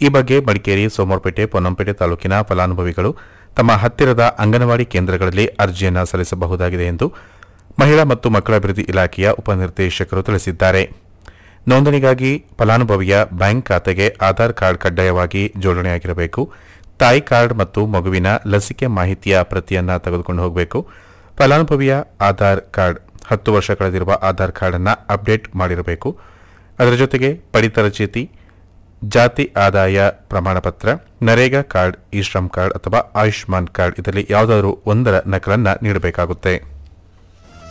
ಈ ಬಗ್ಗೆ ಮಡಿಕೇರಿ ಸೋಮವಾರಪೇಟೆ ಪೊನ್ನಂಪೇಟೆ ತಾಲೂಕಿನ ಫಲಾನುಭವಿಗಳು ತಮ್ಮ ಹತ್ತಿರದ ಅಂಗನವಾಡಿ ಕೇಂದ್ರಗಳಲ್ಲಿ ಅರ್ಜಿಯನ್ನು ಸಲ್ಲಿಸಬಹುದಾಗಿದೆ ಎಂದು ಮಹಿಳಾ ಮತ್ತು ಮಕ್ಕಳ ಅಭಿವೃದ್ಧಿ ಇಲಾಖೆಯ ಉಪನಿರ್ದೇಶಕರು ತಿಳಿಸಿದ್ದಾರೆ ನೋಂದಣಿಗಾಗಿ ಫಲಾನುಭವಿಯ ಬ್ಯಾಂಕ್ ಖಾತೆಗೆ ಆಧಾರ್ ಕಾರ್ಡ್ ಕಡ್ಡಾಯವಾಗಿ ಜೋಡಣೆಯಾಗಿರಬೇಕು ತಾಯಿ ಕಾರ್ಡ್ ಮತ್ತು ಮಗುವಿನ ಲಸಿಕೆ ಮಾಹಿತಿಯ ಪ್ರತಿಯನ್ನ ತೆಗೆದುಕೊಂಡು ಹೋಗಬೇಕು ಫಲಾನುಭವಿಯ ಆಧಾರ್ ಕಾರ್ಡ್ ಹತ್ತು ವರ್ಷ ಕಳೆದಿರುವ ಆಧಾರ್ ಕಾರ್ಡ್ ಅನ್ನು ಅಪ್ಡೇಟ್ ಮಾಡಿರಬೇಕು ಅದರ ಜೊತೆಗೆ ಪಡಿತರ ಚೀಟಿ ಜಾತಿ ಆದಾಯ ಪ್ರಮಾಣ ಪತ್ರ NREGA card E Shram card ಅಥವಾ ಆಯುಷ್ಮಾನ್ ಕಾರ್ಡ್ ಇದರಲ್ಲಿ ಯಾವುದಾದರೂ ಒಂದರ ನಕಲನ್ನ ನೀಡಬೇಕಾಗುತ್ತೆ